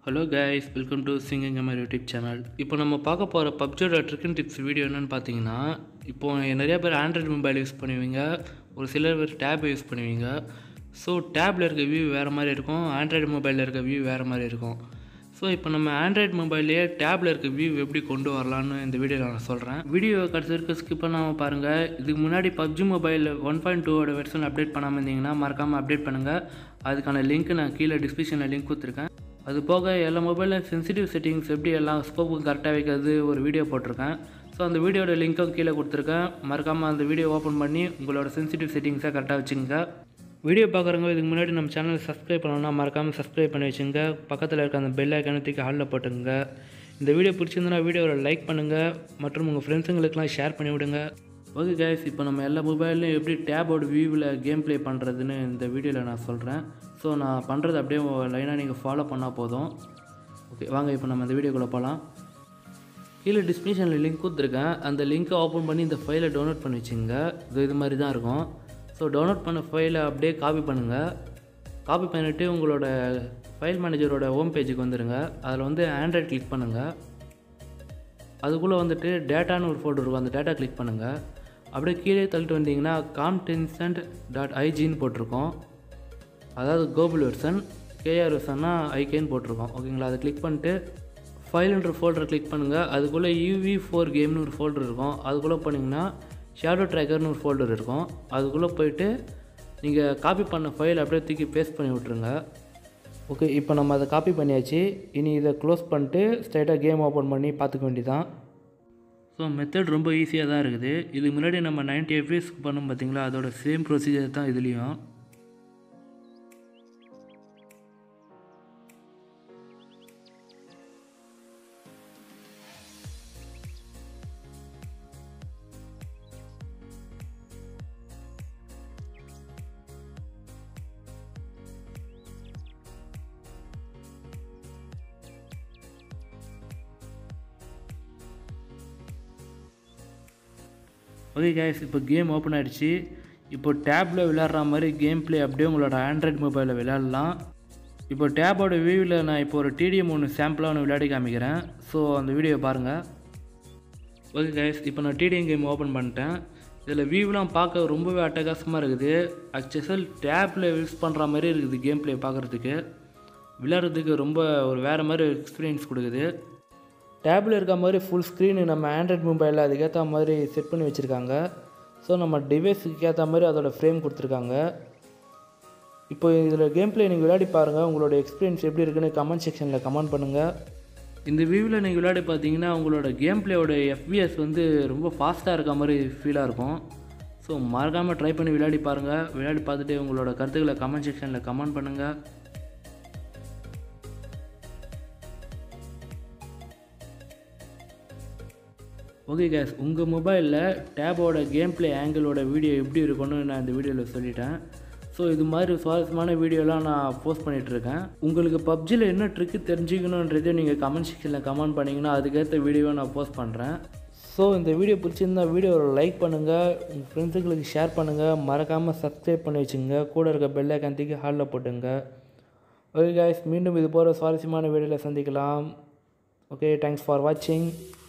hello guys welcome to singing Amar YouTube channel இப்போ நம்ம பார்க்க போகிற பப்ஜியோட ட்ரிக் அண்ட் டிப்ஸ் வீடியோ என்னென்னு பார்த்தீங்கன்னா இப்போ நிறைய பேர் ஆண்ட்ராய்டு மொபைல் யூஸ் பண்ணுவீங்க ஒரு சிலர் பேர் டேப் யூஸ் பண்ணுவீங்க ஸோ டேப்பில் இருக்க வியூ வேறு மாதிரி இருக்கும் ஆண்ட்ராய்டு மொபைலில் இருக்க வியூ வேறு மாதிரி இருக்கும் ஸோ இப்போ நம்ம ஆண்ட்ராய்டு மொபைல்லையே டேப்பில் இருக்க வியூ எப்படி கொண்டு வரலான்னு இந்த வீடியோவில் நான் சொல்கிறேன் வீடியோ கடைசி வரைக்கும் ஸ்கிப் பண்ணாமல் பாருங்கள் இதுக்கு முன்னாடி பப்ஜி மொபைல் ஒன் பாயிண்ட் டூவோட வெர்ஷன் அப்டேட் பண்ணாமல் இருந்தீங்கன்னா மறக்காமல் அப்டேட் பண்ணுங்கள் அதுக்கான லிங்க் நான் கீழே டிஸ்கிரிப்ஷனில் லிங்க் கொடுத்துருக்கேன் அது போக எல்லா மொபைலில் சென்சிட்டிவ் செட்டிங்ஸ் எப்படி எல்லாம் ஸ்கோப்புக்கு கரெக்டாக வைக்கிறது ஒரு வீடியோ போட்டிருக்கேன் ஸோ அந்த வீடியோட லிங்க்கும் கீழே கொடுத்துருக்கேன் மறக்காமல் அந்த வீடியோ ஓப்பன் பண்ணி உங்களோட சென்சிட்டிவ் செட்டிங்ஸை கரெக்டாக வச்சுங்க வீடியோ பார்க்குறவங்க இதுக்கு முன்னாடி நம்ம சேனல் சப்ஸ்கிரைப் பண்ணணும்னா மறக்காமல் சப்ஸ்கிரைப் பண்ணி வச்சுங்க பக்கத்தில் இருக்க அந்த பெல் ஐக்கானை தூக்கி ஹாலில் போட்டுங்க இந்த வீடியோ பிடிச்சிருந்தனா வீடியோவை லைக் பண்ணுங்கள் மற்றும் உங்கள் ஃப்ரெண்ட்ஸுங்களுக்கெல்லாம் ஷேர் பண்ணி விடுங்க ஓகே கைஸ் இப்போ நம்ம எல்லா மொபைல்லையும் எப்படி டேபோட வியூவில் கேம் ப்ளே பண்ணுறதுன்னு இந்த வீடியோவில் நான் சொல்கிறேன் ஸோ நான் பண்ணுறது அப்படியே லைனாக நீங்கள் ஃபாலோ பண்ணால் போதும் ஓகே வாங்க இப்போ நம்ம இந்த வீடியோக்குள்ளே போகலாம் கீழே டிஸ்கிரிப்ஷனில் லிங்க் கொடுத்துருக்கேன் அந்த லிங்க்கை ஓப்பன் பண்ணி இந்த ஃபைலை டவுன்லோட் பண்ணி வச்சுங்க இது இது மாதிரி தான் இருக்கும் ஸோ டவுன்லோட் பண்ண ஃபைலை அப்படியே காப்பி பண்ணுங்கள் காப்பி பண்ணிவிட்டு உங்களோட ஃபைல் மேனேஜரோட ஹோம் பேஜுக்கு வந்துடுங்க அதில் வந்து ஆண்ட்ராய்ட் கிளிக் பண்ணுங்கள் அதுக்குள்ளே வந்துட்டு டேட்டான்னு ஒரு ஃபோல்டர் இருக்கும் அந்த டேட்டா கிளிக் பண்ணுங்கள் அப்படியே கீழே தள்ளிட்டு வந்தீங்கன்னா காம்டென்சன்ட் டாட் ஐஜின்னு போட்டிருக்கோம் அதாவது கோகுல் வெர்சன் கேஆர் வெர்சன்னா ஐகேன்னு போட்டிருக்கோம் ஓகேங்களா அதை கிளிக் பண்ணிட்டு ஃபைல்ன்ற ஃபோல்டரை கிளிக் பண்ணுங்கள் அதுக்குள்ளே யூவி ஃபோர் கேம்னு ஒரு ஃபோல்டர் இருக்கும் அதுக்குள்ளே போனீங்கன்னா ஷேடோ ட்ராக்கர்னு ஒரு ஃபோல்டர் இருக்கும் அதுக்குள்ளே போயிட்டு நீங்கள் காப்பி பண்ண ஃபைல் அப்படியே தூக்கி பேஸ்ட் பண்ணி விட்ருங்க ஓகே இப்போ நம்ம அதை காப்பி பண்ணியாச்சு இனி இதை க்ளோஸ் பண்ணிட்டு ஸ்ட்ரைட்டாக கேம் ஓப்பன் பண்ணி பார்த்துக்க வேண்டியதான் ஸோ மெத்தட் ரொம்ப ஈஸியாக தான் இருக்குது இதுக்கு முன்னாடி நம்ம நைன்ட்டி எஃப்எஸ் பண்ணோம் பார்த்தீங்களா அதோட சேம் ப்ரொசீஜர் தான் இதுலேயும் ஓகே கேஸ் இப்போ கேம் ஓப்பன் ஆகிடுச்சு இப்போ டேப்பில் விளையாடுற மாதிரி கேம் ப்ளே அப்படியே உங்களோட ஆண்ட்ராய்ட் மொபைலில் விளையாடலாம் இப்போ டேப்போட வியூவில் நான் இப்போ ஒரு டிடிஎம் ஒன்று சாம்பிளாக ஒன்று விளையாடி காமிக்கிறேன் ஸோ அந்த வீடியோ பாருங்கள் ஓகே கைஸ் இப்போ நான் டிடிஎம் கேம் ஓப்பன் பண்ணிட்டேன் இதில் வியூலாம் பார்க்க ரொம்பவே அட்டகாசமாக இருக்குது அக்சல் டேப்பில் யூஸ் பண்ணுற மாதிரி இருக்குது கேம் ப்ளே பார்க்குறதுக்கு விளையாடுறதுக்கு ரொம்ப ஒரு வேறு மாதிரி எக்ஸ்பீரியன்ஸ் கொடுக்குது டேப்பில் இருக்க மாதிரி ஃபுல் ஸ்க்ரீனு நம்ம ஆண்ட்ராய்ட் மொபைலில் அதுக்கேற்ற மாதிரி செட் பண்ணி வச்சுருக்காங்க ஸோ நம்ம டிவைஸுக்கு ஏற்ற மாதிரி அதோட ஃப்ரேம் கொடுத்துருக்காங்க இப்போ இதில் கேம் ப்ளே நீங்கள் விளையாடி பாருங்கள் உங்களோட எக்ஸ்பீரியன்ஸ் எப்படி இருக்குன்னு கமெண்ட் செக்ஷனில் கமெண்ட் பண்ணுங்கள் இந்த வியூவில் நீங்கள் விளையாடி பார்த்தீங்கன்னா உங்களோட கேம் ப்ளேயோட எஃபிஎஸ் வந்து ரொம்ப ஃபாஸ்ட்டாக இருக்க மாதிரி ஃபீலாக இருக்கும் ஸோ மறக்காமல் ட்ரை பண்ணி விளையாடி பாருங்கள் விளையாடி பார்த்துட்டு உங்களோட கருத்துக்களை கமெண்ட் செக்ஷனில் கமெண்ட் பண்ணுங்கள் ஓகே கேஸ் உங்கள் மொபைலில் டேபோட கேம் ப்ளே ஆங்கிளோட வீடியோ எப்படி இருக்கும்னு நான் இந்த வீடியோவில் சொல்லிட்டேன் ஸோ இது மாதிரி சுவாரஸ்யமான வீடியோலாம் நான் போஸ்ட் பண்ணிகிட்ருக்கேன் உங்களுக்கு பப்ஜியில் என்ன ட்ரிக்கு தெரிஞ்சுக்கணுன்றதை நீங்கள் கமெண்ட் செக்ஷனில் கமெண்ட் பண்ணிங்கன்னா அதுக்கேற்ற வீடியோவை நான் போஸ்ட் பண்ணுறேன் ஸோ இந்த வீடியோ பிடிச்சிருந்தா வீடியோவை லைக் பண்ணுங்கள் உங்கள் ஃப்ரெண்ட்ஸுங்களுக்கு ஷேர் பண்ணுங்கள் மறக்காமல் சப்ஸ்கிரைப் பண்ணி வச்சுங்க கூட இருக்க பெல் ஐக்கான் ஹாலில் போட்டுங்க ஓகே காய்ஸ் மீண்டும் இது போகிற சுவாரஸ்யமான வீடியோவில் சந்திக்கலாம் ஓகே தேங்க்ஸ் ஃபார் வாட்சிங்